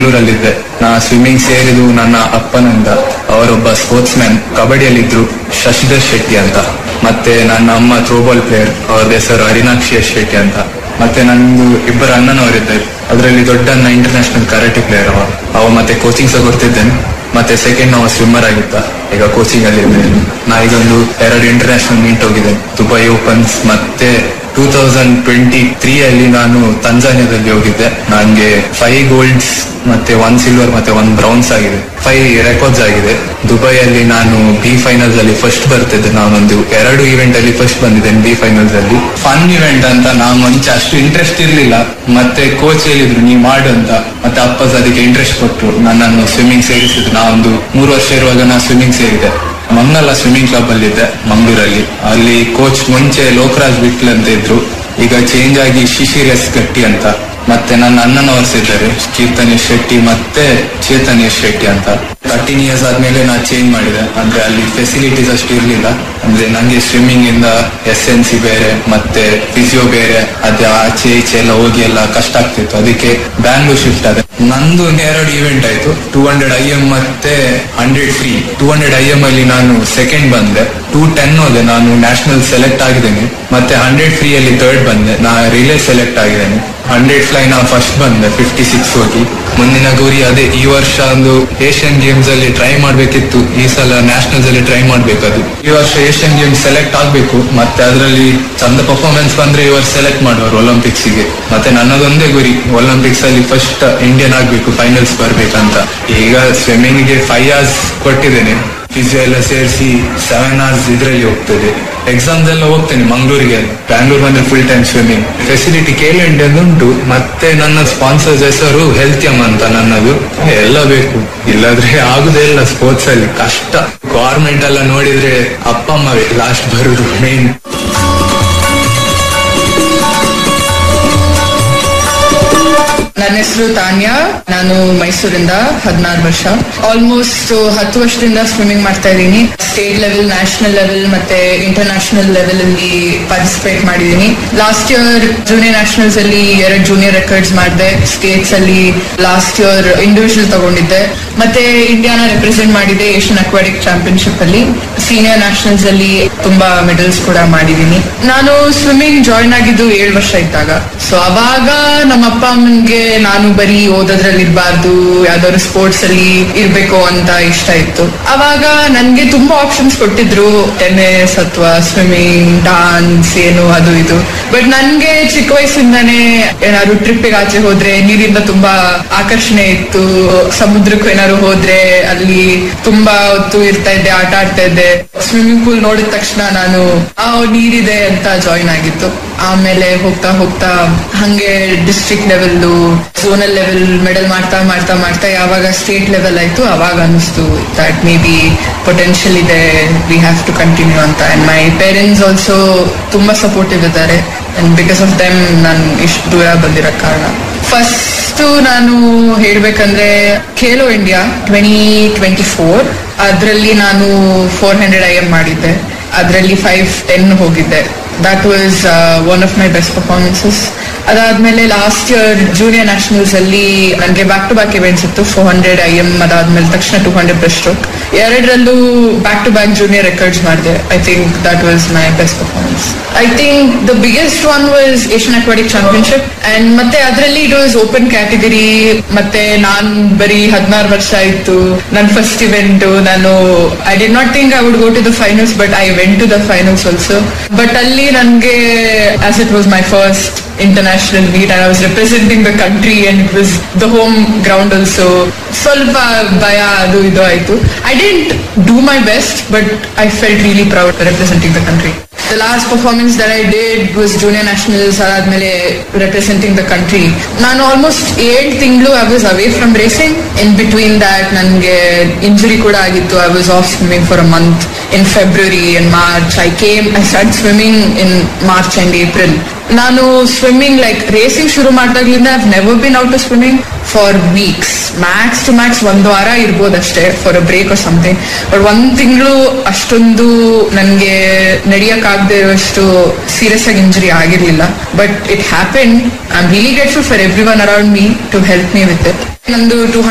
ಬೆಂಗಳೂರಲ್ಲಿದ್ದೆ ನಾ ಸ್ವಿಮ್ಮಿಂಗ್ ಸೇರಿದು ನನ್ನ ಅಪ್ಪನಿಂದ ಅವರೊಬ್ಬ ಸ್ಪೋರ್ಟ್ಸ್ ಮ್ಯಾನ್ ಕಬಡ್ಡಿಯಲ್ಲಿದ್ರು ಶಶಿಧರ್ ಶೆಟ್ಟಿ ಅಂತ ಮತ್ತೆ ನನ್ನ ಅಮ್ಮ ಥ್ರೋಬಾಲ್ ಪ್ಲೇಯರ್ ಅವ್ರದ್ದು ಹೆಸರು ಹರಿನಾಕ್ಷಿ ಎಸ್ ಶೆಟ್ಟಿ ಅಂತ ಮತ್ತೆ ನಂದು ಇಬ್ಬರು ಅಣ್ಣನವರಿದ್ದಾರೆ ಅದರಲ್ಲಿ ದೊಡ್ಡ ಅಣ್ಣ ಇಂಟರ್ನ್ಯಾಷನಲ್ ಕರಾಟೆ ಪ್ಲೇಯರ್ ಅವ ಅವ ಮತ್ತೆ ಕೋಚಿಂಗ್ ಸಹ ಕೊಡ್ತಿದ್ದೇನೆ ಮತ್ತೆ ಸೆಕೆಂಡ್ ನಾವು ಸ್ವಿಮ್ಮರ್ ಆಗಿದ್ದ ಈಗ ಕೋಚಿಂಗ್ ಅಲ್ಲಿ ಇದ್ದೇನೆ ನಾ ಈಗ ಒಂದು ಎರಡು ಇಂಟರ್ನ್ಯಾಷನಲ್ ಮೀಟ್ ಹೋಗಿದೆ ದುಬೈ ಓಪನ್ಸ್ ಮತ್ತೆ ಟೂ ತೌಸಂಡ್ ಟ್ವೆಂಟಿ ತ್ರೀ ಅಲ್ಲಿ ನಾನು ತಂಜಾನಿಯಾದಲ್ಲಿ ಹೋಗಿದ್ದೆ ನನಗೆ ಫೈವ್ ಗೋಲ್ಡ್ಸ್ ಮತ್ತೆ ಒನ್ ಸಿಲ್ವರ್ ಮತ್ತೆ ಒನ್ ಬ್ರೌನ್ಸ್ ಆಗಿದೆ ಫೈವ್ ರೆಕಾರ್ಡ್ಸ್ ಆಗಿದೆ ದುಬೈಯಲ್ಲಿ ನಾನು ಬಿ ಫೈನಲ್ಸ್ ಅಲ್ಲಿ ಫಸ್ಟ್ ಬರ್ತಿದ್ದೆ ನಾನೊಂದು ಎರಡು ಇವೆಂಟ್ ಅಲ್ಲಿ ಫಸ್ಟ್ ಬಂದಿದ್ದೇನೆ ಬಿ ಫೈನಲ್ಸ್ ಅಲ್ಲಿ ಫನ್ ಇವೆಂಟ್ ಅಂತ ನಾನು ಮುಂಚೆ ಅಷ್ಟು ಇಂಟ್ರೆಸ್ಟ್ ಇರ್ಲಿಲ್ಲ ಮತ್ತೆ ಕೋಚ್ ಹೇಳಿದ್ರು ನೀ ಮಾಡು ಅಂತ ಮತ್ತೆ ಅಪ್ಪಸ್ ಅದಕ್ಕೆ ಇಂಟ್ರೆಸ್ಟ್ ಕೊಟ್ಟರು ನನ್ನನ್ನು ಸ್ವಿಮ್ಮಿಂಗ್ ಸೇರಿಸಿದ್ರು ನಾವೊಂದು ಮೂರು ವರ್ಷ ಇರುವಾಗ ನಾ ಸ್ವಿಮ್ಮಿಂಗ್ ಸೇರಿದೆ ಮಂಗಲ ಸ್ವಿಮ್ಮಿಂಗ್ ಕ್ಲಬ್ ಅಲ್ಲಿ ಇದ್ದೆ ಮಂಗಳೂರಲ್ಲಿ ಅಲ್ಲಿ ಕೋಚ್ ಮುಂಚೆ ಲೋಕರಾಜ್ ಬಿಟ್ಲ್ ಅಂತ ಇದ್ರು ಈಗ ಚೇಂಜ್ ಆಗಿ ಶಿಶಿರ್ ಎಸ್ ಗಟ್ಟಿ ಅಂತ ಮತ್ತೆ ನನ್ನ ಅಣ್ಣನವರ್ಸ್ ಇದ್ದಾರೆ ಕೀರ್ತನ್ ಎಸ್ ಶೆಟ್ಟಿ ಮತ್ತೆ ಚೇತನ್ ಎಸ್ ಶೆಟ್ಟಿ ಅಂತ ತರ್ಟೀನ್ ಇಯರ್ಸ್ ಆದ್ಮೇಲೆ ನಾ ಚೇಂಜ್ ಮಾಡಿದೆ ಅಂದ್ರೆ ಅಲ್ಲಿ ಫೆಸಿಲಿಟೀಸ್ ಅಷ್ಟು ಇರ್ಲಿಲ್ಲ ಅಂದ್ರೆ ನಂಗೆ ಸ್ವಿಮ್ಮಿಂಗ್ ಇಂದ ಎಸ್ ಎನ್ ಸಿ ಬೇರೆ ಮತ್ತೆ ಫಿಸಿಯೋ ಬೇರೆ ಅದೇ ಆಚೆ ಈಚೆ ಎಲ್ಲ ಹೋಗಿ ಎಲ್ಲ ಕಷ್ಟ ಆಗ್ತಿತ್ತು ಅದಕ್ಕೆ ಬ್ಯಾಂಗ್ಳೂರ್ ಶಿಫ್ಟ್ ಆದೆ ನಂದು ಒಂದು ಎರಡು ಇವೆಂಟ್ ಆಯ್ತು ಟೂ ಹಂಡ್ರೆಡ್ ಐ ಎಂ ಮತ್ತೆ hundred free two hundred I M ಅಲ್ಲಿ ನಾನು ಸೆಕೆಂಡ್ ಬಂದೆ ಟೂ ಟೆನ್ ಹೋದೆ ನಾನು ನ್ಯಾಷನಲ್ ಸೆಲೆಕ್ಟ್ ಆಗಿದ್ದೇನೆ ಮತ್ತೆ ಹಂಡ್ರೆಡ್ ಫ್ರೀ ಅಲ್ಲಿ ಥರ್ಡ್ ಬಂದೆ ನಾ ರಿಲೇ ಸೆಲೆಕ್ಟ್ ಆಗಿದ್ದೇನೆ ಹಂಡ್ರೆಡ್ ಫ್ಲೈ ನಾ ಫಸ್ಟ್ ಬಂದೆ ಫಿಫ್ಟಿ ಸಿಕ್ಸ್ ಹೋಗಿ ಮುಂದಿನ ಗುರಿ ಅದೇ ಈ ವರ್ಷ ಒಂದು ಏಷ್ಯನ್ ಗೇಮ್ಸ್ ಅಲ್ಲಿ ಟ್ರೈ ಮಾಡ್ಬೇಕಿತ್ತು ಈ ಸಲ ನ್ಯಾಷನಲ್ಸ್ ಅಲ್ಲಿ ಟ್ರೈ ಮಾಡ್ಬೇಕದು ಈ ವರ್ಷ ಏಷ್ಯನ್ ಗೇಮ್ಸ್ ಸೆಲೆಕ್ಟ್ ಆಗ್ಬೇಕು ಮತ್ತೆ ಅದರಲ್ಲಿ ಚಂದ ಪರ್ಫಾರ್ಮೆನ್ಸ್ ಬಂದ್ರೆ ಈ ವರ್ಷ ಸೆಲೆಕ್ಟ್ ಮಾಡುವರು ಒಲಿಂಪಿಕ್ಸ್ ಗೆ ಮತ್ತೆ ನನ್ನದೊಂದೇ ಗುರಿ ಒಲಿಂಪಿಕ್ಸ್ ಅಲ್ಲಿ ಫಸ್ಟ್ ಇಂಡಿಯನ್ ಆಗ್ಬೇಕು ಫೈನಲ್ಸ್ ಬರ್ಬೇಕಂತ ಈಗ ಸ್ವಿಮ್ಮಿಂಗ್ ಗೆ ಫೈವ್ ಅವರ್ಸ್ ಕೊಟ್ಟಿದ್ದೇನೆ ಫಿಸಿಯೋ ಎಲ್ಲ ಸೇರಿಸಿ ಸೆವೆನ್ ಅವರ್ಸ್ ಇದ್ರಲ್ಲಿ ಹೋಗ್ತದೆ ಎಕ್ಸಾಮ್ಸ್ ಎಲ್ಲ ಹೋಗ್ತೇನೆ ಮಂಗಳೂರಿಗೆ ಬ್ಯಾಂಗ್ಳೂರ್ ಬಂದ್ರೆ ಫುಲ್ ಟೈಮ್ ಸ್ವಿಮ್ಮಿಂಗ್ ಫೆಸಿಲಿಟಿ ಕೇಳಿ ಉಂಟು ಮತ್ತೆ ನನ್ನ ಸ್ಪಾನ್ಸರ್ಸ್ ಹೆಸರು ಹೆಲ್ತಿಯಮ್ ಅಂತ ನನ್ನದು ಎಲ್ಲ ಬೇಕು ಇಲ್ಲದ್ರೆ ಆಗುದೇ ಇಲ್ಲ ಸ್ಪೋರ್ಟ್ಸ್ ಅಲ್ಲಿ ಕಷ್ಟ ಗೌರ್ಮೆಂಟ್ ಎಲ್ಲ ನೋಡಿದ್ರೆ ಅಪ್ಪ ಅಮ್ಮವೇ ಲಾಸ್ಟ್ ಬರುದು ಮೇನ್ ನನ್ನ ಹೆಸರು ತಾನ್ಯಾ ನಾನು ಮೈಸೂರಿಂದ ಹದಿನಾರು ವರ್ಷ ಆಲ್ಮೋಸ್ಟ್ ಹತ್ತು ವರ್ಷದಿಂದ ಸ್ವಿಮ್ಮಿಂಗ್ ಮಾಡ್ತಾ ಇದ್ದೀನಿ ಸ್ಟೇಟ್ ಲೆವೆಲ್ ನ್ಯಾಷನಲ್ ಲೆವೆಲ್ ಮತ್ತೆ ಇಂಟರ್ನ್ಯಾಷನಲ್ ಲೆವೆಲ್ ಅಲ್ಲಿ ಪಾರ್ಟಿಸಿಪೇಟ್ ಮಾಡಿದ್ದೀನಿ ಲಾಸ್ಟ್ ಇಯರ್ ಜೂನಿಯರ್ ನ್ಯಾಷನಲ್ಸ್ ಅಲ್ಲಿ ಎರಡು ಜೂನಿಯರ್ ರೆಕಾರ್ಡ್ಸ್ ಮಾಡಿದೆ ಸ್ಟೇಟ್ಸ್ ಅಲ್ಲಿ ಲಾಸ್ಟ್ ಇಯರ್ ಇಂಡಿವಿಜುವಲ್ ತಗೊಂಡಿದ್ದೆ ಮತ್ತೆ ಇಂಡಿಯಾನ ರೆಪ್ರೆಸೆಂಟ್ ಮಾಡಿದೆ ಏಷ್ಯನ್ ಅಕ್ವಾಟಿಕ್ ಚಾಂಪಿಯನ್ಶಿಪ್ ಅಲ್ಲಿ ಸೀನಿಯರ್ ನ್ಯಾಷನಲ್ಸ್ ಅಲ್ಲಿ ತುಂಬಾ ಮೆಡಲ್ಸ್ ಕೂಡ ಮಾಡಿದ್ದೀನಿ ನಾನು ಸ್ವಿಮ್ಮಿಂಗ್ ಜಾಯ್ನ್ ಆಗಿದ್ದು ಏಳು ವರ್ಷ ಇದ್ದಾಗ ಸೊ ಅವಾಗ ನಮ್ಮ ಅಪ್ಪ ಅಮ್ಮನ್ಗೆ ನಾನು ಬರೀ ಓದೋದ್ರಲ್ಲಿ ಇರಬಾರ್ದು ಯಾವ್ದಾದ್ರು ಸ್ಪೋರ್ಟ್ಸ್ ಅಲ್ಲಿ ಇರ್ಬೇಕು ಅಂತ ಇಷ್ಟ ಇತ್ತು ಅವಾಗ ನನ್ಗೆ ತುಂಬಾ ಆಪ್ಷನ್ಸ್ ಕೊಟ್ಟಿದ್ರು ಟೆನ್ನಿಸ್ ಅಥವಾ ಸ್ವಿಮ್ಮಿಂಗ್ ಡಾನ್ಸ್ ಏನು ಅದು ಇದು ಬಟ್ ನನ್ಗೆ ಚಿಕ್ಕ ವಯಸ್ಸಿಂದಾನೇ ಏನಾದ್ರು ಟ್ರಿಪ್ಪಿಗೆ ಆಚೆ ಹೋದ್ರೆ ನೀರಿಂದ ತುಂಬಾ ಆಕರ್ಷಣೆ ಇತ್ತು ಸಮುದ್ರಕ್ಕೂ ಏನಾದ್ರು ಹೋದ್ರೆ ಅಲ್ಲಿ ತುಂಬಾ ಹೊತ್ತು ಇರ್ತಾ ಇದ್ದೆ ಆಟ ಆಡ್ತಾ ಇದ್ದೆ ಸ್ವಿಮ್ಮಿಂಗ್ ಪೂಲ್ ನೋಡಿದ ತಕ್ಷಣ ನಾನು ಆ ನೀರಿದೆ ಅಂತ ಜಾಯಿನ್ ಆಗಿತ್ತು ಆಮೇಲೆ ಹೋಗ್ತಾ ಹೋಗ್ತಾ ಹಂಗೆ district level zonal level medal ಮಾಡ್ತಾ ಮಾಡ್ತಾ ಮಾಡ್ತಾ ಯಾವಾಗ ಸ್ಟೇಟ್ ಲೆವೆಲ್ ಆಯ್ತು ಅವಾಗ ಅನಿಸ್ತು ದಟ್ ಮೇ ಬಿ ಪೊಟೆನ್ಷಿಯಲ್ ಇದೆ ವಿ ಹ್ಯಾವ್ ಟು ಕಂಟಿನ್ಯೂ ಅಂತ ಅಂಡ್ ಮೈ ಪೇರೆಂಟ್ಸ್ ಆಲ್ಸೋ ತುಂಬಾ ಸಪೋರ್ಟಿವ್ ಇದ್ದಾರೆ ಅಂಡ್ ಬಿಕಾಸ್ ಆಫ್ ದೆಮ್ ನಾನು ಇಷ್ಟು ದೂರ ಬಂದಿರೋ ಕಾರಣ ಫಸ್ಟ್ ನಾನು ಹೇಳ್ಬೇಕಂದ್ರೆ Khelo India twenty twenty four ಅದರಲ್ಲಿ ನಾನು ಫೋರ್ ಹಂಡ್ರೆಡ್ ಐ ಎಂ ಮಾಡಿದ್ದೆ ಅದರಲ್ಲಿ ಫೈವ್ ಟೆನ್ ಹೋಗಿದ್ದೆ that was one of my best performances ಅದಾದ್ಮೇಲೆ ಲಾಸ್ಟ್ ಇಯರ್ ಜೂನಿಯರ್ ನ್ಯಾಷನಲ್ಸ್ ಅಲ್ಲಿ ನನಗೆ ಬ್ಯಾಕ್ ಟು ಬ್ಯಾಕ್ ಇವೆಂಟ್ಸ್ ಇತ್ತು ಫೋರ್ ಹಂಡ್ರೆಡ್ ಐ ಎಂ ಅದಾದ್ಮೇಲೆ ತಕ್ಷಣ ಟೂ ಹಂಡ್ರೆಡ್ ಬ್ರೆಸ್ಟ್ ಸ್ಟ್ರೋಕ್ ಎರಡರಲ್ಲೂ back to back junior records ಮಾಡಿದೆ I think that was my best performance I think the biggest one was Asian aquatic championship and ಮತ್ತೆ ಅದರಲ್ಲಿ it was open category ಮತ್ತೆ ನಾನ್ ಬರೀ ಹದಿನಾರು ವರ್ಷ ಆಯ್ತು ನನ್ನ ಫಸ್ಟ್ ಇವೆಂಟ್ ನಾನು I did not think I would go to the finals but I went to the finals also but ಅಲ್ಲಿ ನನ್ಗೆ as it was my first international meet and I was representing the country and it was the home ground also ಸ್ವಲ್ಪ ಭಯ ಅದು ಇದು ಆಯ್ತು I didn't do my best but I felt really proud representing the country the last performance that I did was junior nationals ಅದಾದ್ಮೇಲೆ representing the country ನಾನು almost ಏಳು ತಿಂಗಳು I was away from racing in between that ನನಗೆ injury ಕೂಡ ಆಗಿತ್ತು I was off swimming for a month in February and March I came I start swimming in March and April ನಾನು swimming like racing ಶುರು ಮಾಡ್ದಾಗ್ಲಿಂದ I've never been out to swimming for weeks max to max ಒಂದ್ ವಾರ ಇರ್ಬೋದಷ್ಟೇ for a break or something but ಒಂದ್ ತಿಂಗಳು ಅಷ್ಟೊಂದು ನನ್ಗೆ ನಡಿಯಕ್ ಆಗದೆ ಇರುವಷ್ಟು ಸೀರಿಯಸ್ ಆಗಿ ಇಂಜುರಿ ಆಗಿರ್ಲಿಲ್ಲ but it happen I am really grateful for everyone around me to help me with it ನಂದು ಟೂ